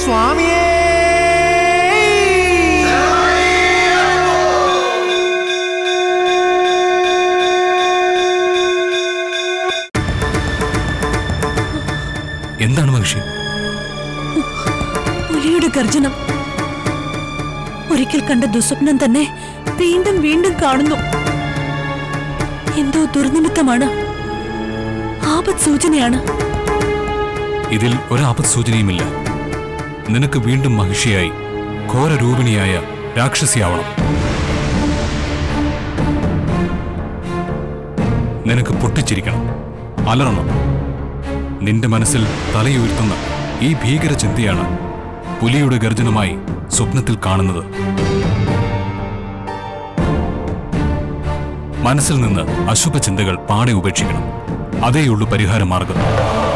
സ്വാമിയേ എന്താണ് മഹിഷി പുലിയുടെ ഗർജനം ഒരിക്കൽ കണ്ട ദുസ്വപ്നം തന്നെ വീണ്ടും വീണ്ടും കാണുന്നു എന്തോ ദുർനിമിത്തമാണ് ആപത് സൂചനയാണ് ഇതിൽ ഒരാപത് സൂചനയുമില്ല നിനക്ക് വീണ്ടും മഹിഷിയായി ഘോരരൂപിണിയായ രാക്ഷസിയാവണം നിനക്ക് പൊട്ടിച്ചിരിക്കണം അലറണം നിന്റെ മനസ്സിൽ തലയുയർത്തുന്ന ഈ ഭീകര ചിന്തയാണ് പുലിയുടെ ഗർജനമായി സ്വപ്നത്തിൽ കാണുന്നത് മനസ്സിൽ നിന്ന് അശുഭ ചിന്തകൾ പാടെ ഉപേക്ഷിക്കണം അതേയുള്ളൂ പരിഹാര മാർഗം